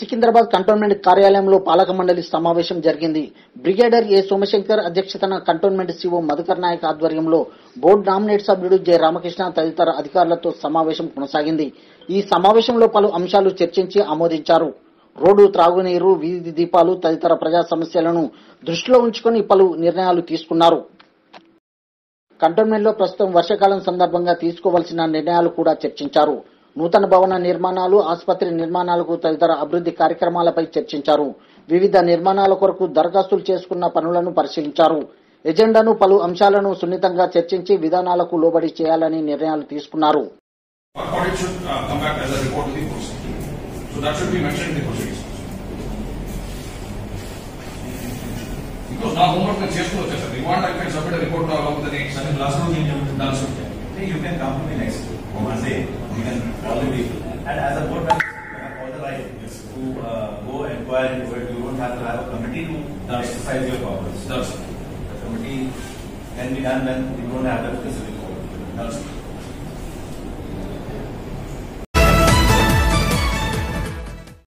Secunderabad cantonment కార్యాలయంలో పాలక మండలి సమావేశం జరిగింది బ్రిగేడర్ ఏ సోమశంకర్ అధ్యక్షతన కంటోన్మెంట్ సిఓ మధుకర్ నాయక్ ఆధ్వర్యంలో బోర్డు నామినేట్ సభ్యుడు జె రామకృష్ణ తదితర అధికారులతో సమావేశం కొనసాగింది ఈ సమావేశంలో పలు అంశాలు చర్చించి ఆమోదించారు రోడ్డు త్రాగునీరు వీధి దీపాలు తదితర ప్రజా సమస్యలను దృష్టిలో ఉంచుకొని పలు నిర్ణయాలు తీసుకున్నారు కంటోన్మెంట్ లో ప్రస్తుతం వర్షాకాలం సందర్భంగా తీసుకోవాల్సిన నిర్ణయాలు కూడా చర్చించారు నూతన భవన నిర్మాణాలు ఆసుపత్రి నిర్మాణాలకు తదితర అభివృద్ధి కార్యక్రమాలపై చర్చించారు వివిధ నిర్మాణాల కొరకు దరఖాస్తులు చేసుకున్న పనులను పరిశీలించారు ఎజెండాను పలు అంశాలను సున్నితంగా చర్చించి విధానాలకు లోబడి చేయాలని నిర్ణయాలు తీసుకున్నారు Our audit should uh, come back as a report to the board. So that should be mentioned in the proceedings. Because now homework నేను చేసుకుని వచ్చేసాను. You want I can submit a report along with the names. Sir, last రోజు ఏం చెప్తుంది? Done, sir. Hey, you can come to me next Monday. We can already, and as a board member, you have all the right to uh, go inquire into it. You don't have to have a committee to That's- exercise your powers. Done, sir. The committee can be done when you don't have a specific order. Done, sir.